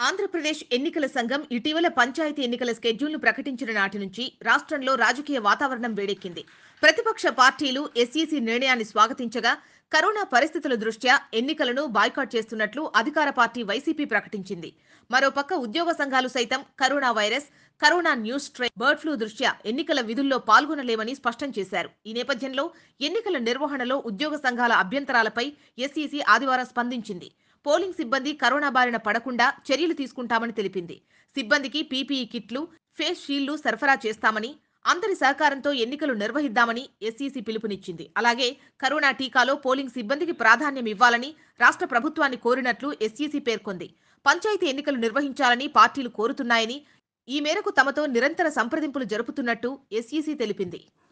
ఆంధ్రప్రదేశ్ ఎన్నికల సంఘం ఇటీవల పంచాయతీ ఎన్నికల స్కెడ్యూల్ను ప్రకటించిన నాటి నుంచి రాష్ట్రంలో రాజకీయ వాతావరణం వేడెక్కింది ప్రతిపక్ష పార్టీలు ఎస్ఈసీ నిర్ణయాన్ని స్వాగతించగా కరోనా పరిస్థితుల దృష్ట్యా ఎన్నికలను బాయ్కాట్ చేస్తున్నట్లు అధికార పార్టీ వైసీపీ ప్రకటించింది మరోపక్క ఉద్యోగ సంఘాలు సైతం corona virus corona new strain bird flu దృష్ట్యా ఎన్నికల విధుల్లో పాల్గొనలేమని స్పష్టం చేశారు ఈ నేపథ్యంలో ఎన్నికల నిర్వహణలో ఉద్యోగ సంఘాల అభ్యంతరాలపై ఎస్ఈసీ ఆదివారం స్పందించింది పోలింగ్ సిబ్బంది కరోనా బారిన పడకుండా చర్యలు తీసుకుంటామని తెలిపింది సిబ్బందికి పీపీఈ కిట్లు ఫేస్ షీల్డ్లు సరఫరా చేస్తామని అందరి సహకారంతో ఎన్నికలు నిర్వహిద్దామని ఎస్ఈసీ పిలుపునిచ్చింది అలాగే కరోనా టీకాలో పోలింగ్ సిబ్బందికి ప్రాధాన్యం ఇవ్వాలని రాష్ట్ర ప్రభుత్వాన్ని కోరినట్లు ఎస్ఈసీ పేర్కొంది పంచాయతీ ఎన్నికలు నిర్వహించాలని పార్టీలు కోరుతున్నాయని ఈ మేరకు తమతో నిరంతర సంప్రదింపులు జరుపుతున్నట్టు ఎస్ఈసీ తెలిపింది